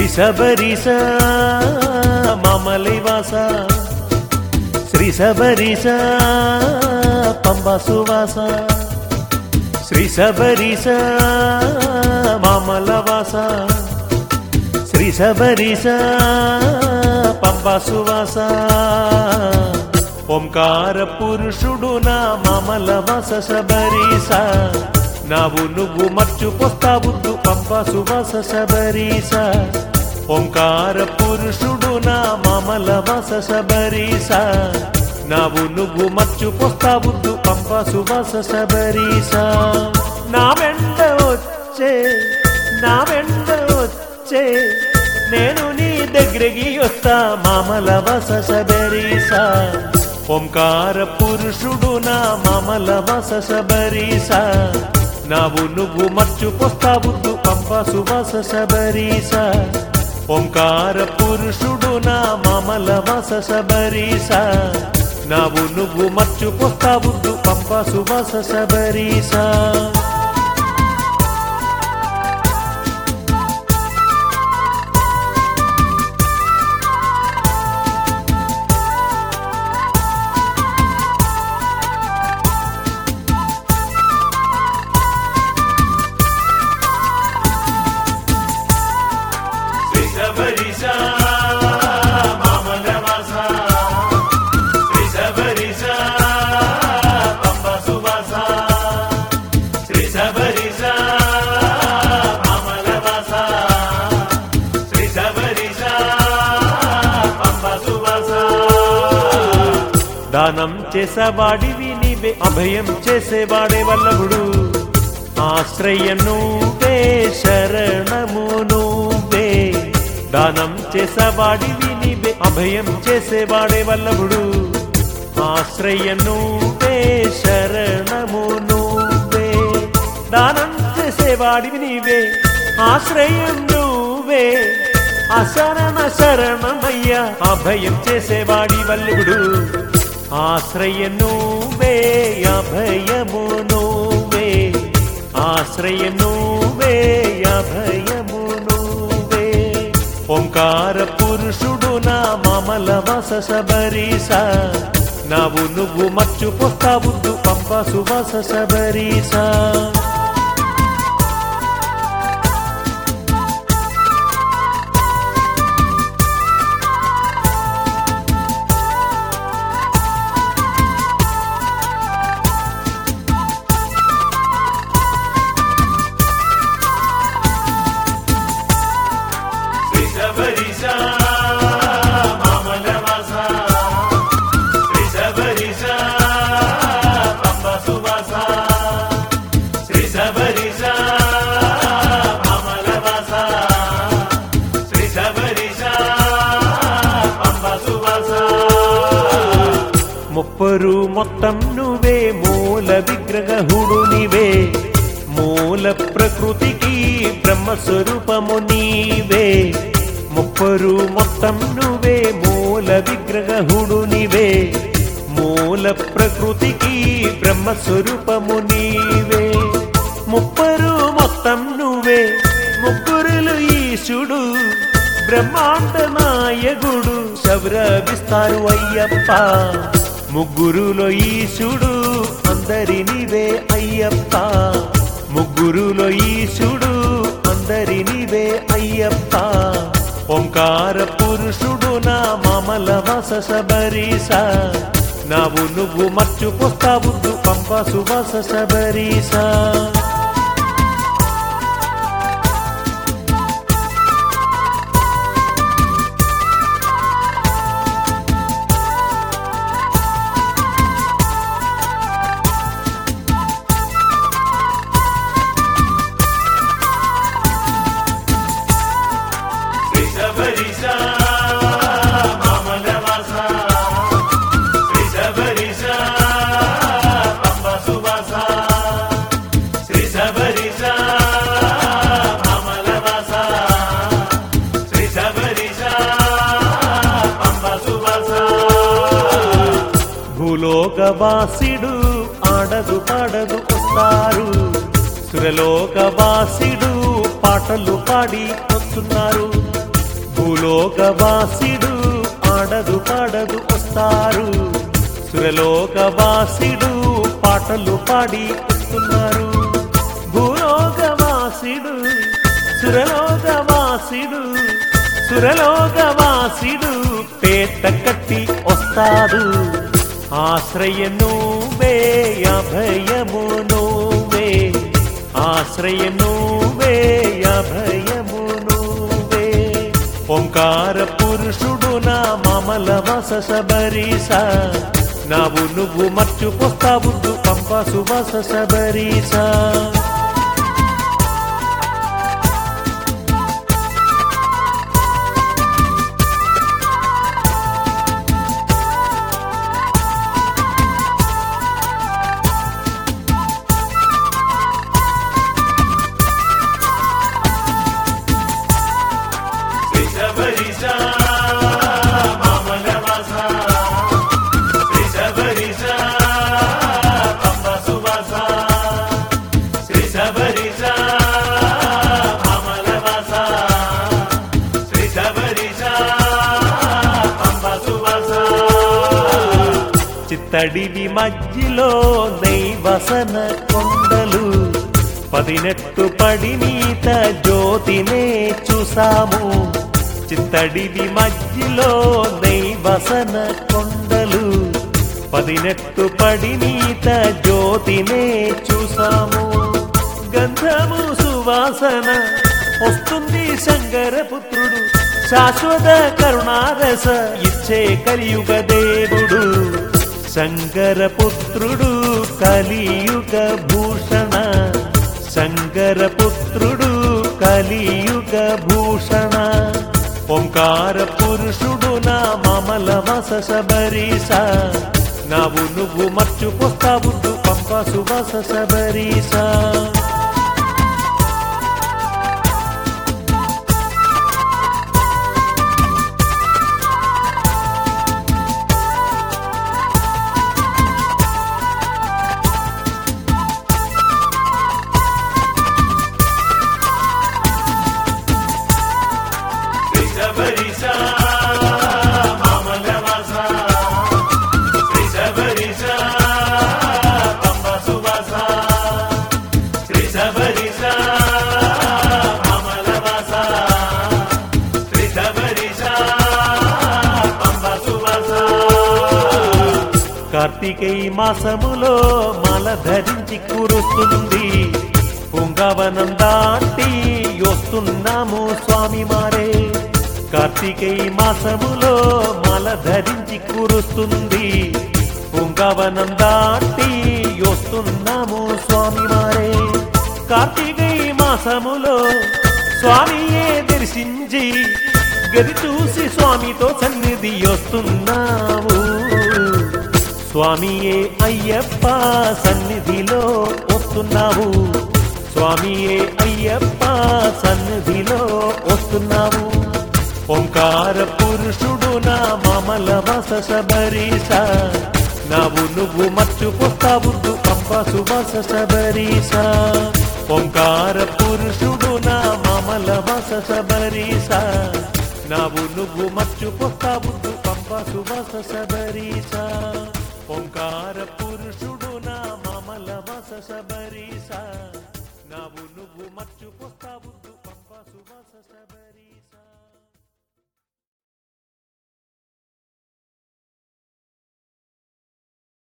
శబరిస మామలివాస శ్రీ శబరిస పంబ సువాస శ్రీ శబరిస మామలవాస శ్రీ శబరిస పంబ సువాస ఓంకార పురుషుడు నా మామలవాస శబరీస నావు నువ్వు మర్చిపోస్తావుద్దు పంప సువాస శబరీస ఓంకార పురుషుడు నా మామల వాస శబరీస నావు నువ్వు మర్చిపోస్తావుద్దు పంప సువాస శబరీస నా వెంట వచ్చే నా వెంట వచ్చే నేను నీ దగ్గరికి వస్తా మామల వాస శబరీస ఓంకార పురుషుడు నా మామల వాస శబరీస నావు నువ్వు మర్చిపోస్తావుద్దు పంప సువాస శబరీస ఓంకార పురుషుడు నా మామల వాస శబరీస నావు నువ్వు మర్చిపోస్తావుద్దు పంప సువాస శబరీస శ్రీ శబరీస మామల వాస శ్రీ శబరీస పంప సువాస శ్రీ శబరీస మామల వాస శ్రీ శబరీస పంప సువాస దానం చేసేవాడివి నీవే అభయం చేసేవాడే వల్లభుడు ఆశ్రయ నువ్వే శరణము నువ్వే దానం చేసేవాడివి నీవే అభయం చేసేవాడే వల్లభుడు ఆశ్రయ నువ్వే శరణము నువ్వే దానం చేసేవాడివి నీవే ఆశ్రయం నువ్వే అశరణ శరణమయ్యా అభయం చేసేవాడి వల్లుడు ఆశ్రయ నువ్వే అభయము నువ్వే ఆశ్రయ నువ్వే అభయము నువ్వే ఓంకార పురుషుడు నా మామల వాస శబరీస నావు నువ్వు మర్చిపోస్తావుద్దు పంప సువాస శబరీస శ్రీ శబరీస మామల వాస శ్రీ శబరీస పంప సువాస శ్రీ శబరీస మామల వాస శ్రీ శబరీస పంప సువాస ముప్పరు మొత్తం నువ్వే మూల విగ్రహుడు నీవే మూల ప్రకృతికి బ్రహ్మస్వరూపము నీవే ముప్పరు మొత్తం నువ్వే మూల విగ్రహుడు నీవే మూల ప్రకృతికి బ్రహ్మస్వరూపము నీవే ముప్పరు మొత్తం నువ్వే ముగ్గురులు ఈశుడు బ్రహ్మాండ నాయకుడు శౌరవిస్తారు అయ్యప్ప ముగ్గురులో ఈశుడు అందరినివే అయ్యప్ప ముగ్గురులో ఈశుడు అందరినివే అయ్యప్ప ఓంకార పురుషుడు నా మామల వాస శబరీస నావు నువ్వు మర్చిపోస్తావుద్దు పంప సువాస శబరీస శ్రీ శబరీస మామల వాస శ్రీ శబరీస పంప సువాస శ్రీ శబరీస మామల వాస శ్రీ శబరీస పంప సువాస భూలోకవాసిడు ఆడదు పాడదు వస్తారు సురలోకవాసిడు పాటలు పాడి వస్తున్నారు భూలోకవాసిడు ఆడదు పాడదు వస్తారు సురలోకవాసిడు పాటలు పాడి వస్తున్నారు భూలోకవాసిడు సురలోకవాసిడు సురలోకవాసిడు పేట కట్టి వస్తాడు ఆశ్రయ నువ్వే అభయము నువ్వే ఆశ్రయ నువ్వే అభయము నువ్వే ఓంకార పురుషుడు నా మమల వస శబరీస నావు నువ్వు మర్చిపోస్తావు పంప సువస శబరీస శ్రీ శబరీస మమల వస శ్రీ శబరీస పంప సువస శ్రీ శబరీస మమల వస శ్రీ శబరీస పంప సువస చిత్తడివి మధ్యలో నైవసన కొండలు పదినెట్టు పడినీత జ్యోతినే చూసాము చిత్తడివి మధ్యలో నైవసన కొండలు పదినెట్టు పడినీత జ్యోతినే చూసాము గంధము సువాసన వస్తుంది శంకరపుత్రుడు శాశ్వత కరుణారస ఇచ్చే కలియుగ దేవుడు శంకరపుత్రుడు కలియుగ భూషణ శంకరపుత్రుడు కలియుగ భూషణ ఓంకార పురుషుడు నా మమల వస శబరీస నావు నువ్వు మర్చిపోస్తావు పంప సువస శబరీస శ్రీ శబరీస మమల వస శ్రీ శబరీస పంప సువస శ్రీ శబరీస మమల వస శ్రీ శబరీస పంప సువస కార్తికేయ మాసములో మాల ధరించి కురుస్తుంది పుంగవనం దాటి వస్తున్నాము స్వామి మారే కార్తికేయ మాసములో మాల ధరించి కురుస్తుంది పుంగవనం దాటి వస్తున్నాము స్వామి మారే కార్తికేయ మాసములో స్వామియే దర్శించి గది చూసి స్వామితో సన్నిధి వస్తున్నావు స్వామియే అయ్యప్ప సన్నిధిలో వస్తున్నావు స్వామియే అయ్యప్ప సన్నిధిలో వస్తున్నావు ఓంకార పురుషుడు నా మమల వస శబరీస నావు నువ్వు మర్చిపోస్తావు పంప సువస శబరీస ఓంకార పురుషుడు నా మమల వస శబరీస నావు నువ్వు మర్చిపోస్తావు పంప సువస శబరీస ఓంకార పురుషుడు నా మమల వస శబరీస నావు నువ్వు మర్చిపోస్తావు పంప సువస శబరీస